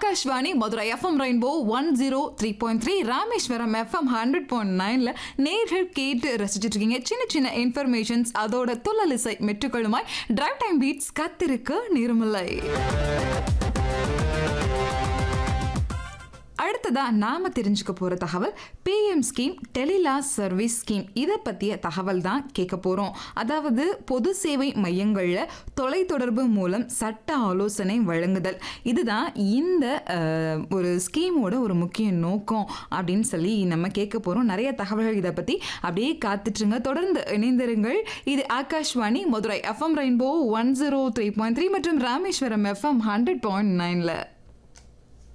Akashvani Madurai FM Rainbow one zero three point three Rameswaram FM hundred point நைன்ல நேர்கள் கேட்டு ரசிச்சிட்டு இருக்கீங்க சின்ன சின்ன இன்ஃபர்மேஷன்ஸ் அதோட துள்ளலிசை மெட்டுக்களுமாய் டிரைவ் டைம் பீட்ஸ் கத்திருக்க நிருமலை அடுத்ததா நாம தெரிஞ்சுக்க போற தகவல் பிஎம் ஸ்கீம் டெலிலா சர்வீஸ் ஸ்கீம் இதை பத்திய தகவல் தான் கேட்க போறோம் அதாவது பொது சேவை மையங்கள்ல தொலைத்தொடர்பு மூலம் சட்ட ஆலோசனை வழங்குதல் இதுதான் இந்த அஹ், ஒரு ஸ்கீமோட ஒரு முக்கிய நோக்கம் அப்படின்னு சொல்லி நம்ம கேட்க போறோம் நிறைய தகவல்கள் இதை பத்தி அப்படியே காத்துட்டுருங்க தொடர்ந்து இணைந்திருங்கள் இது Akashvani Madurai FM Rainbow one zero three point three மற்றும் ராமேஸ்வரம் எஃப்எம் ஹண்ட்ரட் பாயிண்ட் நைன்ல